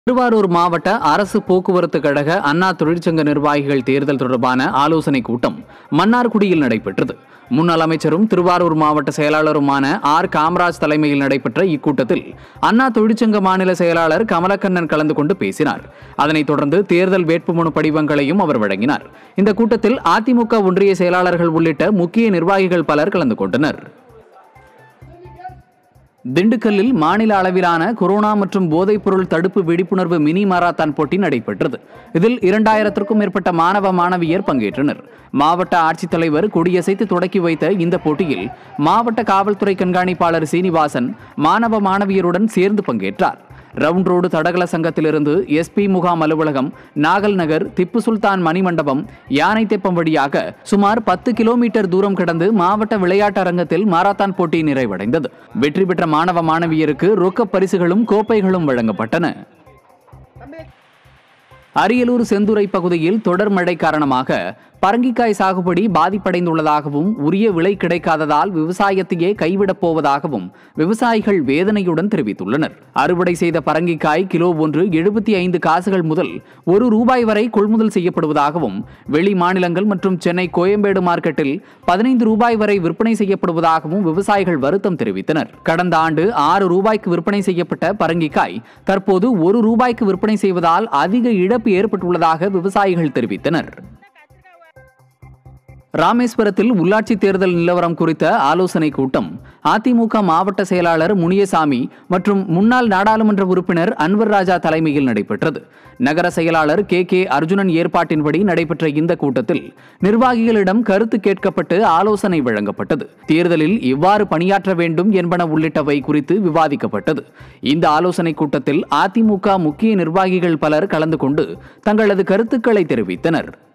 திருவாரூர் மாவட்ட அரசு போக்குவரத்து கழக அண்ணா தொழிற்சங்க நிர்வாகிகள் தேர்தல் தொடர்பான ஆலோசனைக் கூட்டம் மன்னார்குடியில் நடைபெற்றது முன்னாள் அமைச்சரும் திருவாரூர் மாவட்ட செயலாளருமான ஆர் காமராஜ் தலைமையில் நடைபெற்ற இக்கூட்டத்தில் அண்ணா தொழிற்சங்க மாநில செயலாளர் கமலக்கண்ணன் கலந்து கொண்டு பேசினார் அதனைத் தொடர்ந்து தேர்தல் வேட்புமனு படிவங்களையும் அவர் வழங்கினார் இந்த கூட்டத்தில் அதிமுக ஒன்றிய செயலாளர்கள் உள்ளிட்ட முக்கிய நிர்வாகிகள் பலர் கலந்து கொண்டனர் திண்டுக்கல்லில் மாநில அளவிலான கொரோனா மற்றும் போதைப்பொருள் தடுப்பு விழிப்புணர்வு மினி மாரத்தான் போட்டி நடைபெற்றது இதில் இரண்டாயிரத்திற்கும் மேற்பட்ட மாணவ மாணவியர் பங்கேற்றனர் மாவட்ட ஆட்சித்தலைவர் கொடியசைத்து தொடக்கி வைத்த இந்த போட்டியில் மாவட்ட காவல்துறை கண்காணிப்பாளர் சீனிவாசன் மாணவ மாணவியருடன் சேர்ந்து பங்கேற்றார் ரவுண்ட் ரோடு தடகள சங்கத்திலிருந்து எஸ்பி முகாம் அலுவலகம் நாகல் நகர் திப்பு சுல்தான் மணிமண்டபம் யானை தெப்பம் வழியாக சுமார் பத்து கிலோமீட்டர் தூரம் கடந்து மாவட்ட விளையாட்டு அரங்கத்தில் மாரத்தான் போட்டி நிறைவடைந்தது வெற்றி பெற்ற மாணவ மாணவியருக்கு ரொக்கப் பரிசுகளும் கோப்பைகளும் வழங்கப்பட்டன அரியலூர் செந்துறை பகுதியில் தொடர் மழை காரணமாக பரங்கிக்காய் சாகுபடி பாதிப்படைந்துள்ளதாகவும் உரிய விலை கிடைக்காததால் விவசாயத்தையே கைவிடப் போவதாகவும் விவசாயிகள் வேதனையுடன் தெரிவித்துள்ளனர் அறுவடை செய்த பரங்கிக்காய் கிலோ ஒன்று எழுபத்தி ஐந்து காசுகள் முதல் ஒரு ரூபாய் வரை கொள்முதல் செய்யப்படுவதாகவும் வெளி மாநிலங்கள் மற்றும் சென்னை கோயம்பேடு மார்க்கெட்டில் பதினைந்து ரூபாய் வரை விற்பனை செய்யப்படுவதாகவும் விவசாயிகள் வருத்தம் தெரிவித்தனர் கடந்த ஆண்டு ஆறு ரூபாய்க்கு விற்பனை செய்யப்பட்ட பரங்கிக்காய் தற்போது ஒரு ரூபாய்க்கு விற்பனை செய்வதால் அதிக இழப்பு ஏற்பட்டுள்ளதாக விவசாயிகள் தெரிவித்தனர் ராமேஸ்வரத்தில் உள்ளாட்சி தேர்தல் நிலவரம் குறித்த ஆலோசனைக் கூட்டம் அதிமுக மாவட்ட செயலாளர் முனியசாமி மற்றும் முன்னாள் நாடாளுமன்ற உறுப்பினர் அன்வர் ராஜா தலைமையில் நடைபெற்றது நகர செயலாளர் கே கே அர்ஜுனன் ஏற்பாட்டின்படி நடைபெற்ற இந்த கூட்டத்தில் நிர்வாகிகளிடம் கருத்து கேட்கப்பட்டு ஆலோசனை வழங்கப்பட்டது தேர்தலில் எவ்வாறு பணியாற்ற வேண்டும் என்பன உள்ளிட்டவை குறித்து விவாதிக்கப்பட்டது இந்த ஆலோசனைக் கூட்டத்தில் அதிமுக முக்கிய நிர்வாகிகள் பலர் கலந்து கொண்டு தங்களது கருத்துக்களை தெரிவித்தனர்